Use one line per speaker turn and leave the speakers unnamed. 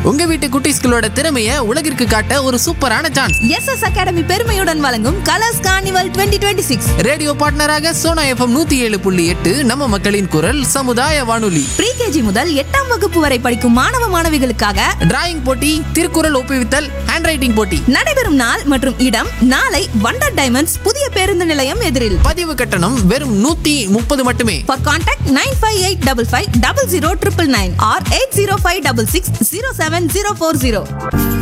உங்க வீட்டு குட்டீஸ்களோட திறமைய உலகிற்கு காட்ட ஒரு சூப்பரான சான்ஸ்
எஸ் எஸ் அகாடமி பெருமையுடன் வழங்கும் colours carnival twenty twenty six
radio பார்ட்னராக சோனா எஃப்எம் நூத்தி ஏழு புள்ளி எட்டு நம்ம மக்களின் குரல் சமுதாய வானொலி
ப்ரீகேஜி முதல் எட்டாம் வகுப்பு வரை படிக்கும் மாணவ மாணவிகளுக்காக
டிராயிங் போட்டி திருக்குறள் ஒப்புவித்தல் ஹேண்ட் ரைட்டிங் போட்டி
நடைபெறும் நாள் மற்றும் இடம் நாளை வண்டர் டைமண்ட்ஸ் புதிய பேருந்து நிலையம் எதிரில்
பதிவு கட்டணம் வெறும் நூத்தி முப்பது மட்டுமே
For contact 95855 double zero triple nine or 805 double six zero seven zero four zero.